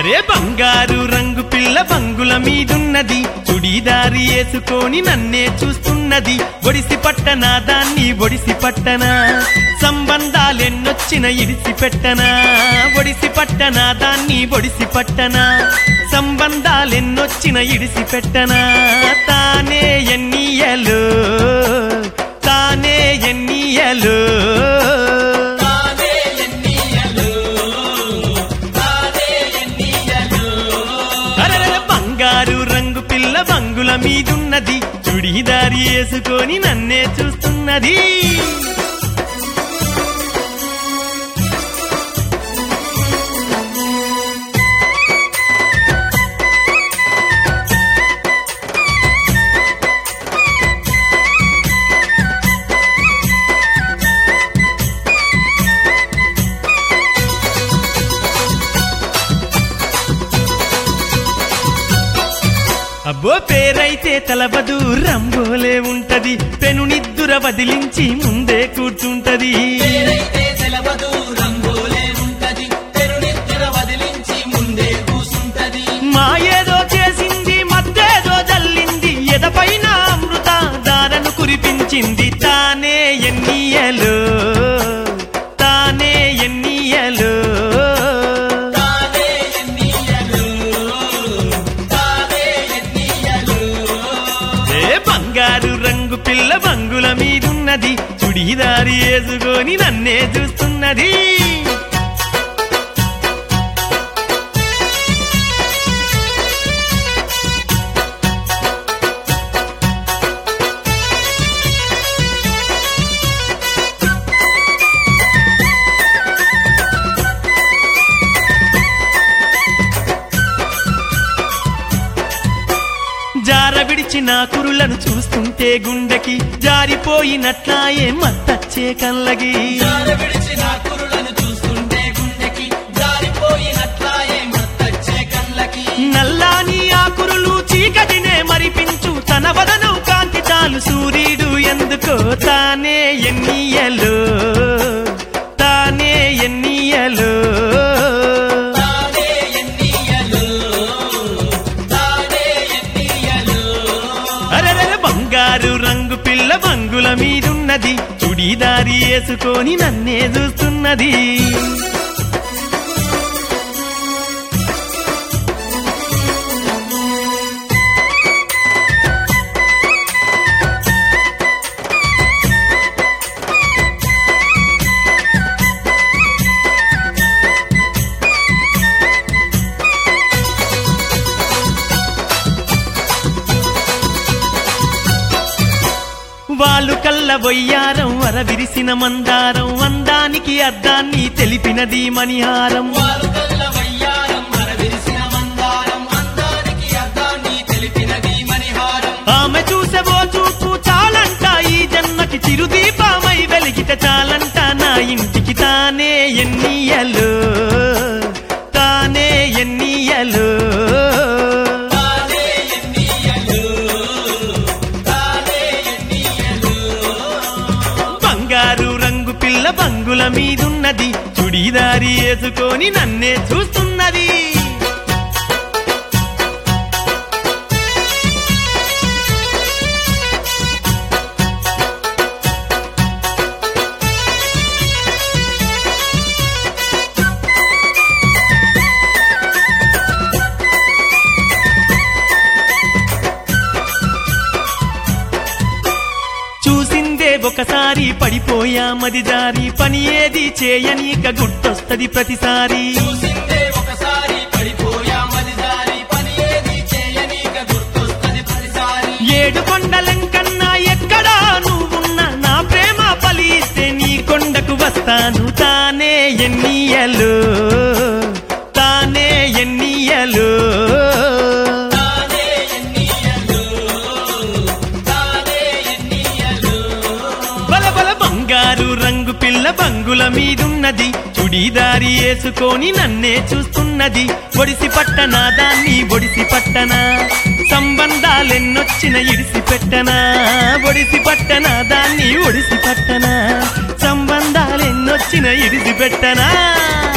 ఏ బంగారు రంగు పిల్ల బంగుల మీదున్నది చుడీదారి వేసుకొని నన్నే చూస్తున్నది ఒడిసి పట్టనా దాన్ని ఒడిసి పట్టనా సంబంధాలెన్నొచ్చిన ఇడిసి పెట్టనా ఒడిసి పట్టనా దాన్ని ఒడిసి పట్టనా సంబంధాలెన్నొచ్చిన ఇడిసి పెట్టనా తానే ఎన్నియలు తానే ఎన్నియలు తానే ఎన్నియలు తానే ఎన్నియలు అరెరె బంగారు రంగు పిల్ల బంగుల మీదున్నది చుడీదారి వేసుకొని నన్నే చూస్తున్నది అబ్బో పేరైతే తలబదు రంబోలే ఉంటది పెనునిద్దుర వదిలించి ముందే కూర్చుంటది పేరైతే తెలవదు రంగోలే ఉంటది తెరునిద్ర వదిలించి ముందే కూసుంటది మాయేదో చేసింది మత్తేదో జల్లింది ఎదపైన అమృత దారను కురిపించింది తానే ఎన్నియలు తానే ఎన్నియలు తానే ఎన్నియలు తానే ఎన్నియలు ఏ బంగారు రంగు పిల్ల బంగుల మీదున్నది చుడీదారి వేసుకొని నన్నే చూస్తున్నది జార విడిచిన కురులను చూస్తుంటే గుండెకి జారిపోయినట్లాయే మత్తచ్చే కళ్ళగి జార విడిచిన కురులను చూస్తుంటే గుండెకి జారిపోయినట్లాయే మత్తచ్చే కళ్ళకి నల్లాని ఆ కురులు చీకటినే మరిపించు తన వదనం కాంతి చాలు సూర్యుడు ఎందుకో తానే ఎన్నియలు తానే ఎన్నియలు తానే ఎన్నియలు తానే ఎన్నియలు అరెరె బంగారు రంగు పిల్ల బంగుల మీదున్నది చుడీదారి వేసుకొని నన్నే చూస్తున్నది వాళ్ళు కళ్ళ వయ్యారం వరవిరిసిన మందారం అందానికి అర్థాన్ని తెలిపినది మణిహారం వారు కళ్ళ వయ్యారం మరవిరిసిన మందారం అందానికి అర్థాన్ని తెలిపినది మణిహారం ఆమె చూసెవో చూపు చాలంట ఈ జన్మకి చిరుదీపమై వెలిగితే చాలంట నా ఇంటికి తానే ఎన్నియలు తానే ఎన్నియలు తానే ఎన్నియలు తానే ఎన్నియలు బంగారు రంగు పిల్ల బంగుల మీదున్నది చుడీదారి వేసుకొని నన్నే చూస్తున్నది చూసిందే ఒకసారి పడిపోయామది జారి పని ఏది చేయనీక గుర్తొస్తది ప్రతిసారి చూసిందే ఒకసారి పడిపోయామది దారి పని ఏది చేయనీక గుర్తొస్తది ప్రతిసారి ఏడు కొండలంకన్నా ఎక్కడా నువ్వున్నా నా ప్రేమ ఫలిస్తే నీ కొండకు వస్తాను తానే ఎన్నియలు తానే ఎన్నియలు తానే ఎన్నియలు తానే ఎన్నియలు బల బల బంగారు రంగు పిల్ల బంగుల మీదున్నది చుడీదారి వేసుకొని నన్నే చూస్తున్నది ఒడిసి పట్టనా దాన్ని ఒడిసి పట్టనా సంబంధాలెన్నొచ్చిన ఇడిసి పెట్టనా ఒడిసి పట్టనా దాన్ని ఒడిసి పట్టనా సంబంధాలెన్నొచ్చిన ఇడిసి పెట్టనా